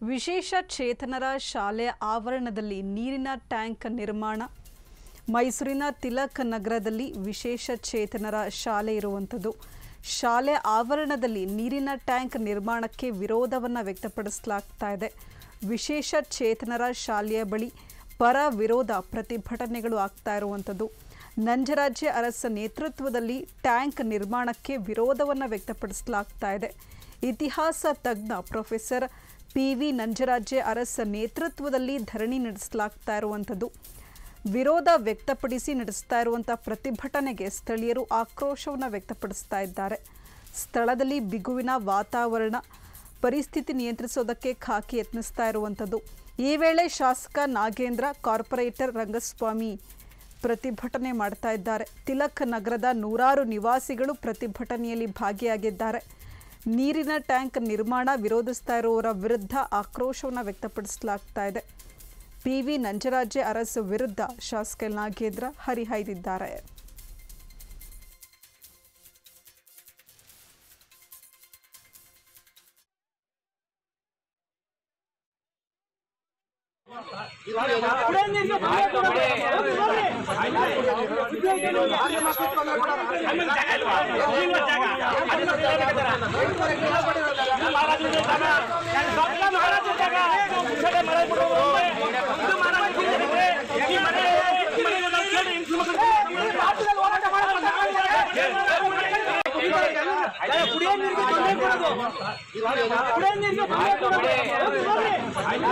ವಿಶೇಷ ಚೇತನರ ಶಾಲೆ ಆವರಣದಲ್ಲಿ ನೀರಿನ ಟ್ಯಾಂಕ್ ನಿರ್ಮಾಣ ಮೈಸೂರಿನ ತಿಲಕ್ ನಗರದಲ್ಲಿ ವಿಶೇಷ ಚೇತನರ ಶಾಲೆ ಇರುವಂಥದ್ದು ಶಾಲೆ ಆವರಣದಲ್ಲಿ ನೀರಿನ ಟ್ಯಾಂಕ್ ನಿರ್ಮಾಣಕ್ಕೆ ವಿರೋಧವನ್ನು ವ್ಯಕ್ತಪಡಿಸಲಾಗ್ತಾ ಇದೆ ವಿಶೇಷ ಚೇತನರ ಶಾಲೆಯ ಬಳಿ ಪರ ವಿರೋಧ ಪ್ರತಿಭಟನೆಗಳು ಆಗ್ತಾ ಇರುವಂಥದ್ದು ನಂಜರಾಜ್ಯ ಅರಸ ನೇತೃತ್ವದಲ್ಲಿ ಟ್ಯಾಂಕ್ ನಿರ್ಮಾಣಕ್ಕೆ ವಿರೋಧವನ್ನು ವ್ಯಕ್ತಪಡಿಸಲಾಗ್ತಾ ಇದೆ ಇತಿಹಾಸ ತಜ್ಞ professor P V Nanjaraj Urs ನೇತೃತ್ವದಲ್ಲಿ ಧರಣಿ ನಡೆಸಲಾಗ್ತಾ ಇರುವಂಥದ್ದು ವಿರೋಧ ವ್ಯಕ್ತಪಡಿಸಿ ನಡೆಸ್ತಾ ಇರುವಂಥ ಪ್ರತಿಭಟನೆಗೆ ಸ್ಥಳೀಯರು ಆಕ್ರೋಶವನ್ನು ವ್ಯಕ್ತಪಡಿಸ್ತಾ ಇದ್ದಾರೆ ಸ್ಥಳದಲ್ಲಿ ಬಿಗುವಿನ ವಾತಾವರಣ ಪರಿಸ್ಥಿತಿ ನಿಯಂತ್ರಿಸೋದಕ್ಕೆ ಖಾಕಿ ಯತ್ನಿಸ್ತಾ ಇರುವಂಥದ್ದು ಈ ವೇಳೆ ಶಾಸಕ ನಾಗೇಂದ್ರ ಕಾರ್ಪೊರೇಟರ್ ರಂಗಸ್ವಾಮಿ ಪ್ರತಿಭಟನೆ ಮಾಡ್ತಾ ಇದ್ದಾರೆ ತಿಲಕ್ ನಗರದ ನೂರಾರು ನಿವಾಸಿಗಳು ಪ್ರತಿಭಟನೆಯಲ್ಲಿ ಭಾಗಿಯಾಗಿದ್ದಾರೆ ನೀರಿನ ಟ್ಯಾಂಕ್ ನಿರ್ಮಾಣ ವಿರೋಧಿಸ್ತಾ ಇರುವವರ ವಿರುದ್ಧ ಆಕ್ರೋಶವನ್ನು ವ್ಯಕ್ತಪಡಿಸಲಾಗ್ತಾ ಇದೆ ಪಿ ವಿ ನಂಜರಾಜೆ ಅರಸು ವಿರುದ್ಧ ಶಾಸಕ ನಾಗೇಂದ್ರ ಹರಿಹಾಯ್ದಿದ್ದಾರೆ ಕುಡಿಯೋ ನೀರಿಗೆ ತೊಂದರೆ ಕೊಡೋದು ಕುಡಿಯೋ ನೀರಿಗೆ ತೊಂದರೆ ಕೊಡೋದು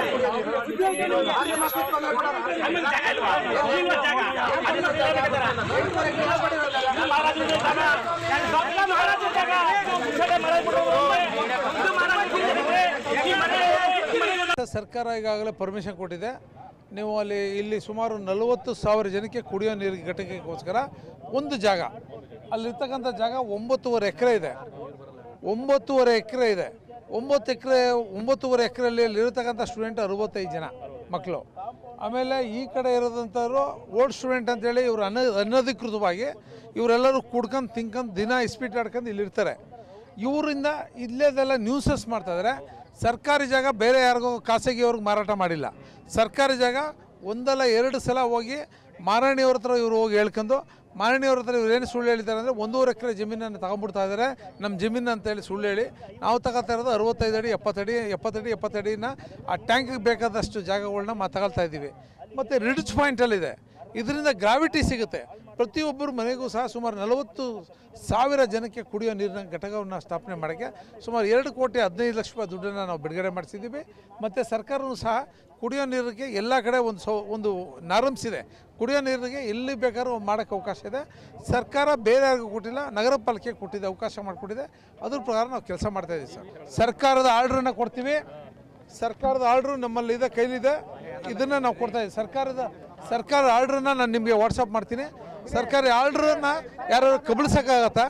ಸರ್ಕಾರ ಈಗಾಗಲೇ ಪರ್ಮಿಷನ್ ಕೊಟ್ಟಿದೆ ನೀವು ಅಲ್ಲಿ ಇಲ್ಲಿ ಸುಮಾರು ನಲವತ್ತು ಸಾವಿರ ಜನಕ್ಕೆ ಕುಡಿಯೋ ನೀರಿಗೆ ಘಟಕಕ್ಕೋಸ್ಕರ ಒಂದು ಜಾಗ ಅಲ್ಲಿರ್ತಕ್ಕಂಥ ಜಾಗ ಒಂಬತ್ತುವರೆ ಎಕರೆ ಇದೆ ಒಂಬತ್ತುವರೆ ಎಕರೆ ಇದೆ ಒಂಬತ್ತು ಎಕರೆ ಒಂಬತ್ತುವರೆ ಎಕರೆಯಲ್ಲಿ ಅಲ್ಲಿರ್ತಕ್ಕಂಥ ಸ್ಟೂಡೆಂಟ್ ಅರವತ್ತೈದು ಜನ ಮಕ್ಕಳು ಆಮೇಲೆ ಈ ಕಡೆ ಇರೋದಂಥವ್ರು ಓಲ್ಡ್ ಸ್ಟೂಡೆಂಟ್ ಅಂತೇಳಿ ಇವರು ಅನ ಅನಧಿಕೃತವಾಗಿ ಇವರೆಲ್ಲರೂ ಕುಡ್ಕೊಂಡು ತಿನ್ಕೊಂಡು ದಿನ ಇಸ್ಪೀಟ್ ಆಡ್ಕೊಂಡು ಇಲ್ಲಿರ್ತಾರೆ ಇವರಿಂದ ಇಲ್ಲೇದೆಲ್ಲ ನ್ಯೂಸಸ್ ಮಾಡ್ತಾಯಿದ್ದಾರೆ ಸರ್ಕಾರಿ ಜಾಗ ಬೇರೆ ಯಾರಿಗೋ ಖಾಸಗಿಯವ್ರಿಗೆ ಮಾರಾಟ ಮಾಡಿಲ್ಲ ಸರ್ಕಾರಿ ಜಾಗ ಒಂದಲ್ಲ ಎರಡು ಸಲ ಹೋಗಿ ಮಾರಾಣಿಯವ್ರ ಹತ್ರ ಇವರು ಹೋಗಿ ಹೇಳ್ಕೊಂಡು ಮಾರಾಣಿಯವ್ರ ಹತ್ರ ಇವ್ರು ಏನು ಸುಳ್ಳು ಹೇಳ್ತಾರೆ ಅಂದರೆ ಒಂದೂವರೆ ಎಕರೆ ಜಮೀನನ್ನು ತಗೊಂಡ್ಬಿಡ್ತಾ ಇದ್ದಾರೆ ನಮ್ಮ ಜಮೀನು ಅಂತೇಳಿ ಸುಳ್ಳು ಹೇಳಿ ನಾವು ತಗೋತಾ ಇರೋದು ಅರವತ್ತೈದು ಅಡಿ ಎಪ್ಪತ್ತಡಿ ಎಪ್ಪತ್ತಡಿ ಎಪ್ಪತ್ತಡಿನ ಆ ಟ್ಯಾಂಕಿಗೆ ಬೇಕಾದಷ್ಟು ಜಾಗಗಳನ್ನ ಮಾ ತಗೊಳ್ತಾ ಇದ್ದೀವಿ ಮತ್ತು ರಿಡ್ಜ್ ಪಾಯಿಂಟಲ್ಲಿದೆ ಇದರಿಂದ ಗ್ರಾವಿಟಿ ಸಿಗುತ್ತೆ ಪ್ರತಿಯೊಬ್ಬರ ಮನೆಗೂ ಸಹ ಸುಮಾರು ನಲವತ್ತು ಸಾವಿರ ಜನಕ್ಕೆ ಕುಡಿಯೋ ನೀರಿನ ಘಟಕವನ್ನು ಸ್ಥಾಪನೆ ಮಾಡೋಕ್ಕೆ ಸುಮಾರು ಎರಡು ಕೋಟಿ ಹದಿನೈದು ಲಕ್ಷ ರೂಪಾಯಿ ದುಡ್ಡನ್ನು ನಾವು ಬಿಡುಗಡೆ ಮಾಡಿಸಿದ್ದೀವಿ ಮತ್ತು ಸರ್ಕಾರವೂ ಸಹ ಕುಡಿಯೋ ನೀರಿಗೆ ಎಲ್ಲ ಕಡೆ ಒಂದು ಸೌ ಒಂದು ನಾರ್ಮ್ಸ್ ಇದೆ ಕುಡಿಯೋ ನೀರಿಗೆ ಎಲ್ಲಿ ಬೇಕಾದ್ರೂ ಮಾಡೋಕ್ಕೆ ಅವಕಾಶ ಇದೆ ಸರ್ಕಾರ ಬೇರೆ ಯಾರಿಗೂ ಕೊಟ್ಟಿಲ್ಲ ನಗರ ಪಾಲಿಕೆ ಕೊಟ್ಟಿದೆ ಅವಕಾಶ ಮಾಡಿಕೊಟ್ಟಿದೆ ಅದ್ರ ಪ್ರಕಾರ ನಾವು ಕೆಲಸ ಮಾಡ್ತಾಯಿದ್ದೀವಿ ಸರ್ ಸರ್ಕಾರದ ಆರ್ಡ್ರನ್ನ ಕೊಡ್ತೀವಿ ಸರ್ಕಾರದ ಆರ್ಡ್ರು ನಮ್ಮಲ್ಲಿದೆ ಕೈಲಿದೆ ಇದನ್ನು ನಾವು ಕೊಡ್ತಾ ಇದ್ದೀವಿ ಸರ್ಕಾರದ ಸರ್ಕಾರದ ಆರ್ಡ್ರನ್ನ ನಾನು ನಿಮಗೆ ವಾಟ್ಸಪ್ ಮಾಡ್ತೀನಿ ಸರ್ಕಾರಿ ಆರ್ಡ್ರನ್ನ ಯಾರು ಕಬಳಿಸೋಕ್ಕಾಗತ್ತಾ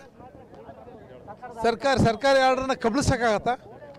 ಸರ್ಕಾರ ಸರ್ಕಾರಿ ಆರ್ಡ್ರನ್ನ ಕಬಳಿಸೋಕ್ಕಾಗತ್ತಾ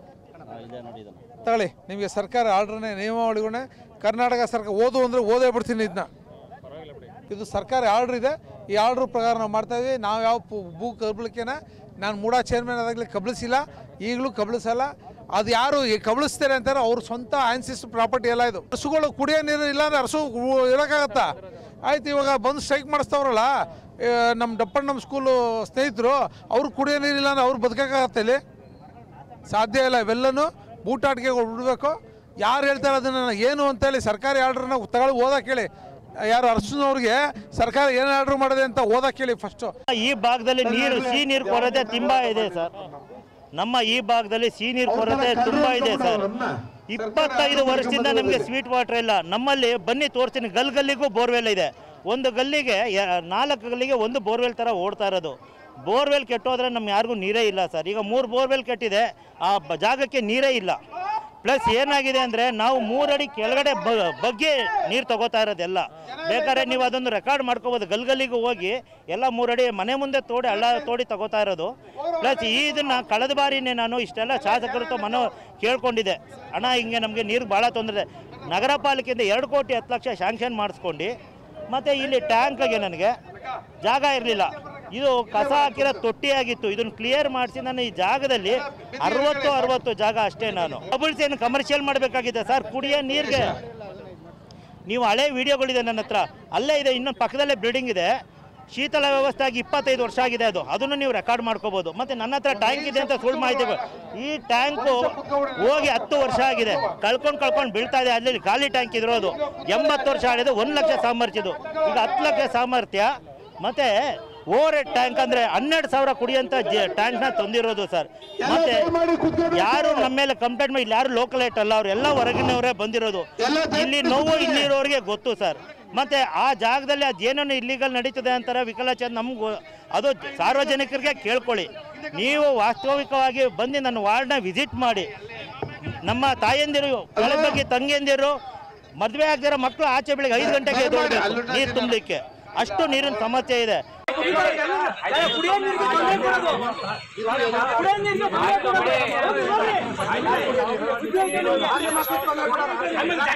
ತಗೊಳ್ಳಿ ನಿಮಗೆ ಸರ್ಕಾರ ಆರ್ಡ್ರನ್ನೇ ನಿಯಮಾವಳಿಗಳನ್ನೇ ಕರ್ನಾಟಕ ಸರ್ಕಾರ ಓದು ಅಂದರೆ ಓದೇ ಬಿಡ್ತೀನಿ ಇದನ್ನ ಇದು ಸರ್ಕಾರಿ ಆರ್ಡ್ರ್ ಇದೆ ಈ ಆರ್ಡ್ರ್ ಪ್ರಕಾರ ನಾವು ಮಾಡ್ತಾ ಇದ್ದೀವಿ ನಾವು ಯಾವ ಪು- ಭೂ ಕಬಳಿಕೆನ ನಾನು ಮೂಡಾ ಚೇರ್ಮನ್ ಆದಾಗಲೇ ಕಬಳಿಸಿಲ್ಲ ಈಗಲೂ ಕಬಳಿಸಲ್ಲ ಅದು ಯಾರು ಈ ಕಬಳಿಸ್ತಾರೆ ಅಂತಾರೆ ಅವ್ರ ಸ್ವಂತ ಆನ್ಸಿಸ್ ಪ್ರಾಪರ್ಟಿ ಎಲ್ಲ ಇದು ಹಸುಗಳು ಕುಡಿಯೋ ನೀರು ಇಲ್ಲಾಂದ್ರೆ ಹಸು ಇರೋಕ್ಕಾಗತ್ತಾ ಆಯ್ತು ಇವಾಗ ಬಂದು ಸ್ಟ್ರೈಕ್ ಮಾಡಿಸ್ತವ್ರಲ್ಲ ಆ, ನಮ್ಮ ಡಪ್ಪಣ್ಣ ನಮ್ಮ ಸ್ಕೂಲು ಸ್ನೇಹಿತರು ಅವ್ರು ಕುಡಿಯೋ ನೀರಿಲ್ಲ ಅಂದ್ರೆ ಅವ್ರು ಬದುಕೋಕ್ಕಾಗತ್ತೆ ಇಲ್ಲಿ ಸಾಧ್ಯ ಇಲ್ಲ ಇವೆಲ್ಲನೂ ಬೂಟಾಟಿಗೆ ಬಿಡಬೇಕು ಯಾರು ಹೇಳ್ತಾರೆ ಅದನ್ನು ಏನು ಅಂತೇಳಿ ಸರ್ಕಾರಿ ಆರ್ಡ್ರನ್ನ ತಗೊಳ್ಳಿ ಓದಕ್ಕೆ ಹೇಳಿ ಯಾರು ಅರ್ಶನವ್ರಿಗೆ ಸರ್ಕಾರ ಏನು ಆರ್ಡ್ರ್ ಮಾಡಿದೆ ಅಂತ ಓದಕ್ಕೆ ಹೇಳಿ ಫಸ್ಟು ಈ ಭಾಗದಲ್ಲಿ ನೀರು ಸಿಹಿ ನೀರು ಕೊರತೆ ತುಂಬಾ ಇದೆ ಸರ್ ನಮ್ಮ ಈ ಭಾಗದಲ್ಲಿ ಸಿಹಿ ನೀರು ಕೊರತೆ ತುಂಬಾ ಇದೆ ಸರ್ ಇಪ್ಪತ್ತೈದು ವರ್ಷದಿಂದ ನಮಗೆ ಸ್ವೀಟ್ ವಾಟರ್ ಇಲ್ಲ ನಮ್ಮಲ್ಲಿ ಬನ್ನಿ ತೋರಿಸ್ತೀನಿ ಗಲ್ ಗಲ್ಲಿಗೂ ಬೋರ್ವೆಲ್ ಇದೆ ಒಂದು ಗಲ್ಲಿಗೆ ಯ- ನಾಲ್ಕು ಗಲ್ಲಿಗೆ ಒಂದು ಬೋರ್ವೆಲ್ ಥರ ಓಡ್ತಾ ಇರೋದು ಬೋರ್ವೆಲ್ ಕೆಟ್ಟೋದ್ರೆ ನಮ್ಗೆ ಯಾರಿಗೂ ನೀರೇ ಇಲ್ಲ ಸರ್ ಈಗ ಮೂರು ಬೋರ್ವೆಲ್ ಕೆಟ್ಟಿದೆ ಆ ಬ- ಜಾಗಕ್ಕೆ ನೀರೇ ಇಲ್ಲ ಪ್ಲಸ್ ಏನಾಗಿದೆ ಅಂದರೆ ನಾವು ಮೂರಡಿ ಕೆಳಗಡೆ ಬ- ಬಗ್ಗೆ ನೀರು ತಗೋತಾ ಇರೋದೆಲ್ಲ ಬೇಕಾದ್ರೆ ನೀವು ಅದೊಂದು ರೆಕಾರ್ಡ್ ಮಾಡ್ಕೋಬೋದು ಗಲ್ಗಲ್ಲಿಗೂ ಹೋಗಿ ಎಲ್ಲ ಮೂರಡಿ ಮನೆ ಮುಂದೆ ತೋಡಿ ಹಳ್ಳ ತೋಡಿ ತಗೋತಾ ಇರೋದು ಪ್ಲಸ್ ಈ ಇದನ್ನು ಕಳೆದ ಬಾರಿನೇ ನಾನು ಇಷ್ಟೆಲ್ಲ ಶಾಸಕರು ಮನೋ ಕೇಳ್ಕೊಂಡಿದ್ದೆ ಅಣ್ಣ ಹಿಂಗೆ ನಮಗೆ ನೀರು ಭಾಳ ತೊಂದರೆ ನಗರ ಪಾಲಿಕೆಯಿಂದ ಎರಡು ಕೋಟಿ ಹತ್ತು ಲಕ್ಷ ಶಾಂಕ್ಷನ್ ಮಾಡಿಸ್ಕೊಂಡು ಮತ್ತು ಇಲ್ಲಿ ಟ್ಯಾಂಕ್ಗೆ ನನಗೆ ಜಾಗ ಇರಲಿಲ್ಲ ಇದು ಕಸ ಹಾಕಿರೋ ತೊಟ್ಟಿ ಆಗಿತ್ತು ಇದನ್ನ ಕ್ಲಿಯರ್ ಮಾಡಿಸಿ ನಾನು ಈ ಜಾಗದಲ್ಲಿ ಅರವತ್ತು ಅರವತ್ತು ಜಾಗ ಅಷ್ಟೇ ನಾನು ಬಬಲ್ಸ್ ಏನು ಕಮರ್ಷಿಯಲ್ ಮಾಡಬೇಕಾಗಿದೆ ಸರ್ ಕುಡಿಯೋ ನೀರಿಗೆ ನೀವು ಹಳೆ ವಿಡಿಯೋಗಳಿದೆ ನನ್ನ ಹತ್ರ ಅಲ್ಲೇ ಇದೆ ಇನ್ನೊಂದು ಪಕ್ಕದಲ್ಲೇ ಬಿಲ್ಡಿಂಗ್ ಇದೆ ಶೀತಲ ವ್ಯವಸ್ಥೆ ಆಗಿ ಇಪ್ಪತ್ತೈದು ವರ್ಷ ಆಗಿದೆ ಅದು ಅದನ್ನು ನೀವು ರೆಕಾರ್ಡ್ ಮಾಡ್ಕೋಬಹುದು ಮತ್ತೆ ನನ್ನ ಹತ್ರ ಟ್ಯಾಂಕ್ ಇದೆ ಅಂತ ಸುಳ್ಳು ಮಾಹಿತಿ ಬ- ಈ ಟ್ಯಾಂಕು ಹೋಗಿ ಹತ್ತು ವರ್ಷ ಆಗಿದೆ ಕಳ್ಕೊಂಡು ಕಳ್ಕೊಂಡು ಬೀಳ್ತಾ ಇದೆ ಅಲ್ಲಿ ಖಾಲಿ ಟ್ಯಾಂಕ್ ಇದಿರೋದು ಎಂಬತ್ತು ವರ್ಷ ಆಗಿದೆ ಒಂದು ಲಕ್ಷ ಸಾಮರ್ಥ್ಯದು ಈಗ ಹತ್ತು ಲಕ್ಷ ಸಾಮರ್ಥ್ಯ ಮತ್ತೆ ಓವರ್ ಹೆಡ್ ಟ್ಯಾಂಕ್ ಅಂದ್ರೆ ಹನ್ನೆರಡು ಸಾವಿರ ಕುಡಿಯಂತ ಟ್ಯಾಂಕ್ ನ ತಂದಿರೋದು ಸರ್ ಮತ್ತೆ ಯಾರು ನಮ್ಮ ಮೇಲೆ ಕಂಪ್ಲೇಂಟ್ ಮಾಡಿ ಇಲ್ಲಿ ಯಾರು ಲೋಕಲ್ ಏಟ್ ಅಲ್ಲ ಅವ್ರು ಎಲ್ಲ ಹೊರಗಿನವರೇ ಬಂದಿರೋದು ಇಲ್ಲಿ ನೋವು ಇಲ್ಲಿರೋರಿಗೆ ಗೊತ್ತು ಸರ್ ಮತ್ತೆ ಆ ಜಾಗದಲ್ಲಿ ಅದೇನೇನು ಇಲ್ಲಿಗಲ್ ನಡೀತದೆ ಅಂತಾರೆ ವಿಕಲಾಚೇತ ನಮ್ಗೆ ಅದು ಸಾರ್ವಜನಿಕರಿಗೆ ಕೇಳ್ಕೊಳ್ಳಿ ನೀವು ವಾಸ್ತವಿಕವಾಗಿ ಬಂದು ನನ್ನ ವಾರ್ಡ್ನ ವಿಸಿಟ್ ಮಾಡಿ ನಮ್ಮ ತಾಯಂದಿರು ಒಳ ಬಗ್ಗೆ ತಂಗಿಯಂದಿರು ಮದುವೆ ಆಗದಿರೋ ಮಕ್ಕಳು ಆಚೆ ಬೆಳಿಗ್ಗೆ ಐದು ಗಂಟೆಗೆ ಎದ್ದೊಳ್ಬೇಕು ನೀರು ತುಂಬಲಿಕ್ಕೆ ಅಷ್ಟು ನೀರಿನ ಸಮಸ್ಯೆ ಇದೆ ಕುಡಿಯೋ ನೀರಿಗೆ ತೊಂದರೆ ಕೊಡೋದು ಕುಡಿಯೋ ನೀರಿಗೆ ತೊಂದರೆ ಕೊಡೋದು ಹೋಗಿ, ಹೋಗಿ.